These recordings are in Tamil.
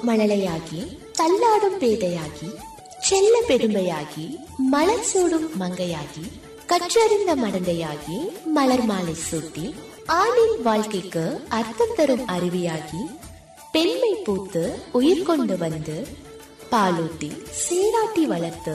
மழலையாகி தள்ளாடும் பேதையாகி செல்ல பெருமையாகி மலர் சூடும் மங்கையாகி கற்றறிந்த மடந்தையாகி மலர் மாலை சூட்டி ஆணின் வாழ்க்கைக்கு அர்த்தம் தரும் அருவியாகி பெண்மை பூத்து உயிர் கொண்டு வந்து பாலூட்டி சீராட்டி வளர்த்து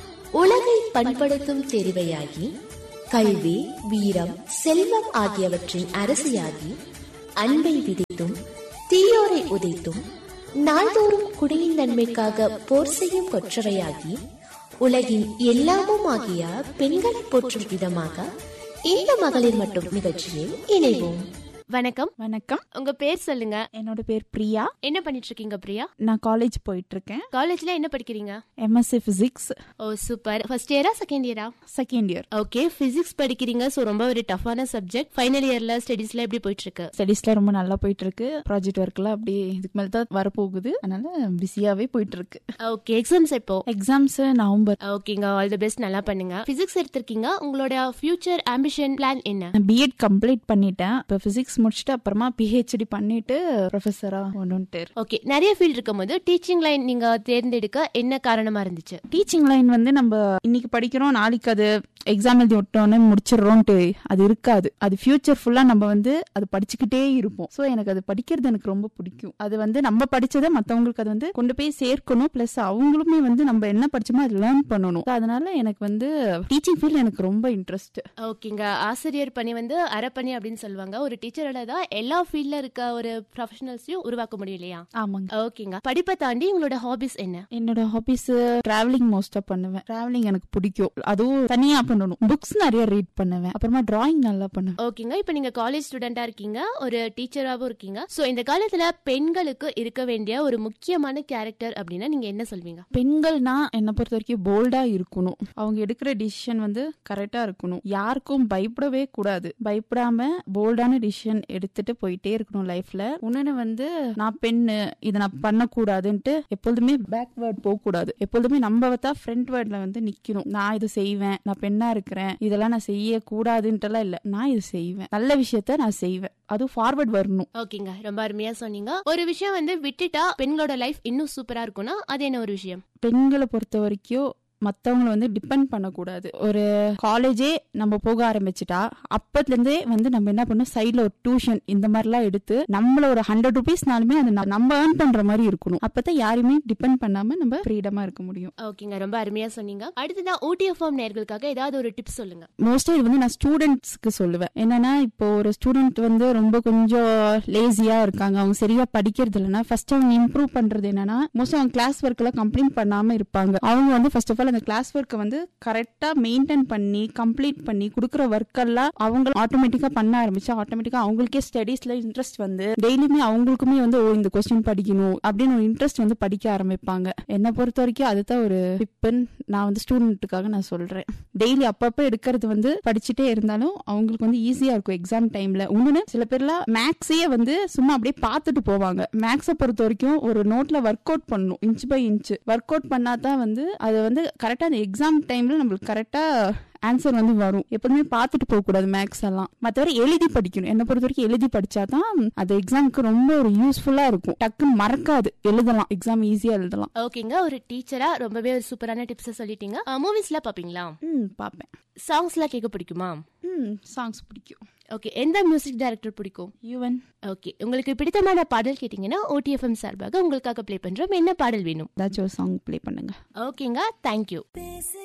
உலகை பண்படுத்தும் தெரிவையாகி கல்வி வீரம் செல்வம் ஆகியவற்றின் அரசியாகி அன்பை விதித்தும் தீயோரை உதைத்தும் நாள்தோறும் குடியின் நன்மைக்காக போர் செய்யும் கொற்றவையாகி உலகின் எல்லாமும் ஆகிய பெண்களை போற்றும் விதமாக இந்த மகளிர் மட்டும் நிகழ்ச்சியில் இணைவோம் வணக்கம் வணக்கம் உங்க பேர் சொல்லுங்க என்னோட பேர் பிரியா என்ன பண்ணிட்டு இருக்கீங்க பிரியா நான் காலேஜ் போயிட்டு இருக்கேன் காலேஜ்ல என்ன படிக்கிறீங்க MSc physics oh super first இயரா செகண்ட் இயரா செகண்ட் இயர் ஓகே பிசிக்ஸ் படிக்கிறீங்க சோ ரொம்ப ஒரு டஃப்பான சப்ஜெக்ட் ஃபைனல் இயர்ல ஸ்டடீஸ்ல எப்படி போயிட்டு இருக்கு ஸ்டடீஸ்ல ரொம்ப நல்லா போயிட்டு இருக்கு ப்ராஜெக்ட் ஒர்க்லாம் அப்படியே இதுக்கு மேல தான் வரப்போகுது அதனால பிஸியாவே போயிட்டு இருக்கு ஓகே எக்ஸாம்ஸ் எப்போ எக்ஸாம்ஸ் நவம்பர் ஓகேங்க ஆல் தி பெஸ்ட் நல்லா பண்ணுங்க பிசிக்ஸ் எடுத்திருக்கீங்க உங்களோட ஃபியூச்சர் ஆம்பிஷன் பிளான் என்ன நான் பிஎட் கம்ப்ளீட் பண்ணிட்டேன் இப்போ பிசிக்ஸ் முடிச்சுட்டு அப்புறமா பிஹெச்டி பண்ணிட்டு ப்ரொஃபஸரா ஒன்றுன்ட்டு ஓகே நிறைய ஃபீல்ட் இருக்கும்போது டீச்சிங் லைன் நீங்க தேர்ந்தெடுக்க என்ன காரணமா இருந்துச்சு டீச்சிங் லைன் வந்து நம்ம இன்னைக்கு படிக்கிறோம் நாளைக்கு அது எக்ஸாம் எழுதி விட்டோன்னே முடிச்சிடுறோன்ட்டு அது இருக்காது அது ஃபியூச்சர் ஃபுல்லா நம்ம வந்து அது படிச்சுக்கிட்டே இருப்போம் ஸோ எனக்கு அது படிக்கிறது எனக்கு ரொம்ப பிடிக்கும் அது வந்து நம்ம படிச்சதை மற்றவங்களுக்கு அது வந்து கொண்டு போய் சேர்க்கணும் ப்ளஸ் அவங்களுமே வந்து நம்ம என்ன படிச்சோமோ அது லேர்ன் பண்ணணும் So அதனால எனக்கு வந்து டீச்சிங் ஃபீல்ட் எனக்கு ரொம்ப இன்ட்ரெஸ்ட் ஓகேங்க ஆசிரியர் பணி வந்து அறப்பணி அப்படின்னு சொல்லுவாங்க ஒரு டீச்சரோட தான் எல்லா ஃபீல்ட்ல இருக்க ஒரு ப்ரொஃபஷனல்ஸையும் உருவாக்க முடியும் இல்லையா ஆமாங்க ஓகேங்க படிப்பை தாண்டி உங்களோட ஹாபிஸ் என்ன என்னோட ஹாபிஸ் டிராவலிங் மோஸ்டா பண்ணுவேன் டிராவலிங் எனக்கு பிடிக்கும் அதுவும் தனியா பண்ணணும் புக்ஸ் நிறைய ரீட் பண்ணுவேன் அப்புறமா டிராயிங் நல்லா பண்ணுவேன் ஓகேங்க இப்போ நீங்க காலேஜ் ஸ்டூடெண்டா இருக்கீங்க ஒரு டீச்சராகவும் இருக்கீங்க சோ இந்த காலத்துல பெண்களுக்கு இருக்க வேண்டிய ஒரு முக்கியமான கேரக்டர் அப்படின்னா நீங்க என்ன சொல்வீங்க பெண்கள்னா என்னை பொறுத்த வரைக்கும் போல்டா இருக்கணும் அவங்க எடுக்கிற டிசிஷன் வந்து கரெக்டா இருக்கணும் யாருக்கும் பயப்படவே கூடாது பயப்படாம போல்டான டிசிஷன் எடுத்துட்டு போயிட்டே இருக்கணும் லைஃப்ல உடனே வந்து நான் பெண்ணு இதை நான் பண்ணக்கூடாதுன்ட்டு எப்பொழுதுமே பேக்வேர்ட் போக கூடாது எப்பொழுதுமே நம்ம தான் ஃப்ரண்ட் வேர்ட்ல வந்து நிக்கணும் நான் இது செய்வேன் நான் பெண்ணா இருக்கிறேன் இதெல்லாம் நான் செய்ய கூடாதுன்ட்டுலாம் இல்ல நான் இது செய்வேன் நல்ல விஷயத்த நான் செய்வேன் அதுவும் ஃபார்வர்ட் வரணும் ஓகேங்க ரொம்ப அருமையா சொன்னீங்க ஒரு விஷயம் வந்து விட்டுட்டா பெண்களோட லைஃப் இன்னும் சூப்பரா இருக்கும்னா அது என்ன ஒரு விஷயம் பெண்களை பொறுத்த வரைக்கும் மற்றவங்களை வந்து டிபெண்ட் பண்ணக்கூடாது ஒரு காலேஜே நம்ம போக ஆரம்பிச்சிட்டா அப்பத்துலேருந்தே வந்து நம்ம என்ன பண்ணணும் சைடில் ஒரு டியூஷன் இந்த மாதிரிலாம் எடுத்து நம்மள ஒரு ஹண்ட்ரட் ருபீஸ்னாலுமே அது நம்ம- நம்ம ஏர்ன் பண்ணுற மாதிரி இருக்கணும் அப்பதான் யாரையுமே டிபெண்ட் பண்ணாமல் நம்ம ஃப்ரீடமாக இருக்க முடியும் ஓகேங்க ரொம்ப அருமையா சொன்னீங்க அடுத்ததான் ஊட்டிஎஃப்எம் நேர்களுக்காக ஏதாவது ஒரு டிப்ஸ் சொல்லுங்க மோஸ்டா இது வந்து நான் ஸ்டூடெண்ட்ஸ்க்கு சொல்லுவேன் என்னன்னா இப்போ ஒரு ஸ்டூடெண்ட் வந்து ரொம்ப கொஞ்சம் லேசியா இருக்காங்க அவங்க சரியா படிக்கிறது இல்லைன்னா ஃபர்ஸ்ட் அவங்க இம்ப்ரூவ் பண்றது என்னன்னா மோஸ்ட் அவங்க கிளாஸ் ஒர்க் எல்லாம் கம்ப்ளீட் பண்ணாம இருப்பாங்க அவங்க வந்து ஃபர்ஸ்ட் ஆஃப் ஆல் அந்த கிளாஸ் ஒர்க்கை வந்து கரெக்டா மெயின்டைன் பண்ணி கம்ப்ளீட் பண்ணி கொடுக்குற ஒர்க் எல்லாம் அவங்க ஆட்டோமேட்டிக்கா பண்ண ஆரம்பிச்சு ஆட்டோமேட்டிக்கா அவங்களுக்கே ஸ்டடீஸ்ல இன்ட்ரெஸ்ட் வந்து டெய்லியுமே அவங்களுக்குமே வந்து ஓ இந்த கொஸ்டின் படிக்கணும் அப்படின்னு ஒரு இன்ட்ரெஸ்ட் வந்து படிக்க ஆரம்பிப்பாங்க என்னை பொறுத்த வரைக்கும் அதுதான் ஒரு டிப்புன்னு நான் வந்து ஸ்டூடெண்ட்டுக்காக நான் சொல்றேன் டெய்லி அப்பப்போ எடுக்கிறது வந்து படிச்சுட்டே இருந்தாலும் அவங்களுக்கு வந்து ஈஸியா இருக்கும் எக்ஸாம் டைம்ல இன்னொன்னு சில பேர்லாம் மேக்ஸையே வந்து சும்மா அப்படியே பார்த்துட்டு போவாங்க மேக்ஸை பொறுத்த வரைக்கும் ஒரு நோட்ல ஒர்க் அவுட் பண்ணணும் inch by inch work out பண்ணாதான் வந்து அது வந்து கரெக்டா அந்த எக்ஸாம் டைம்ல நம்மளுக்கு கரெக்டா ஆன்சர் வந்து வரும் எப்போதுமே பார்த்துட்டு போக கூடாது மேக்ஸ் எல்லாம் மற்றவரை எழுதி படிக்கணும் என்னை பொறுத்த வரைக்கும் எழுதி படிச்சாதான் அது எக்ஸாமுக்கு ரொம்ப ஒரு யூஸ்ஃபுல்லா இருக்கும் டக்குன்னு மறக்காது எழுதலாம் எக்ஸாம் ஈஸியா எழுதலாம் ஓகேங்க ஒரு டீச்சரா ரொம்பவே ஒரு சூப்பரான டிப்ஸ் சொல்லிட்டீங்க மூவிஸ்லாம் பாப்பீங்களா ம் பார்ப்பேன் சாங்ஸ்லாம் கேட்க பிடிக்குமா ம் சாங்ஸ் பிடிக்கும் ஓகே எந்த மியூசிக் டைரக்டர் பிடிக்கும் யுவன் ஓகே உங்களுக்கு பிடித்தமான பாடல் கேட்டீங்கன்னா ஓடிஎஃப்எம் சார்பாக உங்களுக்காக ப்ளே பண்றோம் என்ன பாடல் வேணும் ஏதாச்சும் ஒரு சாங் ப்ளே பண்ணுங்க ஓகேங்க தேங்க்யூ